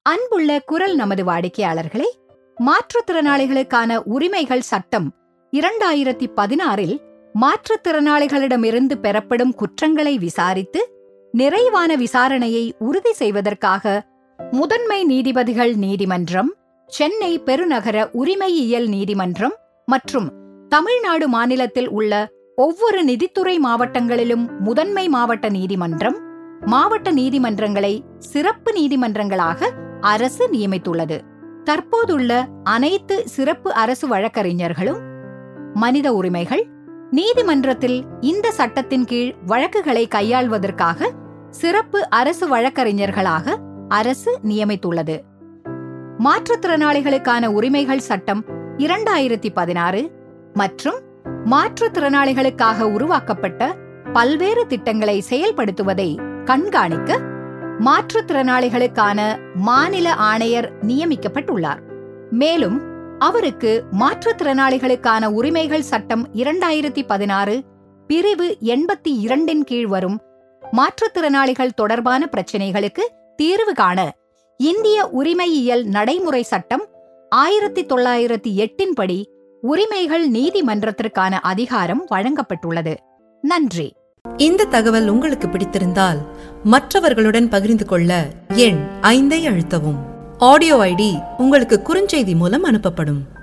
அன்புள்ள குரல் நமது வாடிக்கையாளர்களே மாற்றுத்திறனாளிகளுக்கான உரிமைகள் சட்டம் இரண்டாயிரத்தி பதினாறில் மாற்றுத்திறனாளிகளிடமிருந்து பெறப்படும் குற்றங்களை விசாரித்து நிறைவான விசாரணையை உறுதி செய்வதற்காக முதன்மை நீதிபதிகள் நீதிமன்றம் சென்னை பெருநகர உரிமையியல் நீதிமன்றம் மற்றும் தமிழ்நாடு மாநிலத்தில் உள்ள ஒவ்வொரு நிதித்துறை மாவட்டங்களிலும் முதன்மை மாவட்ட நீதிமன்றம் மாவட்ட நீதிமன்றங்களை சிறப்பு நீதிமன்றங்களாக அரசு நியமித்துள்ளது தற்போதுள்ள அனைத்து சிறப்பு அரசு வழக்கறிஞர்களும் மனித உரிமைகள் நீதிமன்றத்தில் இந்த சட்டத்தின் கீழ் வழக்குகளை கையாள்வதற்காக சிறப்பு அரசு வழக்கறிஞர்களாக அரசு நியமித்துள்ளது மாற்றுத்திறனாளிகளுக்கான உரிமைகள் சட்டம் இரண்டாயிரத்தி பதினாறு மற்றும் மாற்றுத்திறனாளிகளுக்காக உருவாக்கப்பட்ட பல்வேறு திட்டங்களை செயல்படுத்துவதை கண்காணிக்க மாற்றுத்திறனாளிகளுக்கான மாநில ஆணையர் நியமிக்கப்பட்டுள்ளார் மேலும் அவருக்கு மாற்றுத்திறனாளிகளுக்கான உரிமைகள் சட்டம் இரண்டாயிரத்தி பதினாறு பிரிவு எண்பத்தி இரண்டின் கீழ் வரும் மாற்றுத்திறனாளிகள் தொடர்பான பிரச்சினைகளுக்கு தீர்வு காண இந்திய உரிமையியல் நடைமுறை சட்டம் ஆயிரத்தி தொள்ளாயிரத்தி எட்டின் படி உரிமைகள் நீதிமன்றத்திற்கான அதிகாரம் வழங்கப்பட்டுள்ளது நன்றி இந்த தகவல் உங்களுக்கு பிடித்திருந்தால் மற்றவர்களுடன் பகிர்ந்து கொள்ள எண் ஐந்தை அழுத்தவும் ஆடியோ ஐடி உங்களுக்கு குறுஞ்செய்தி மூலம் அனுப்பப்படும்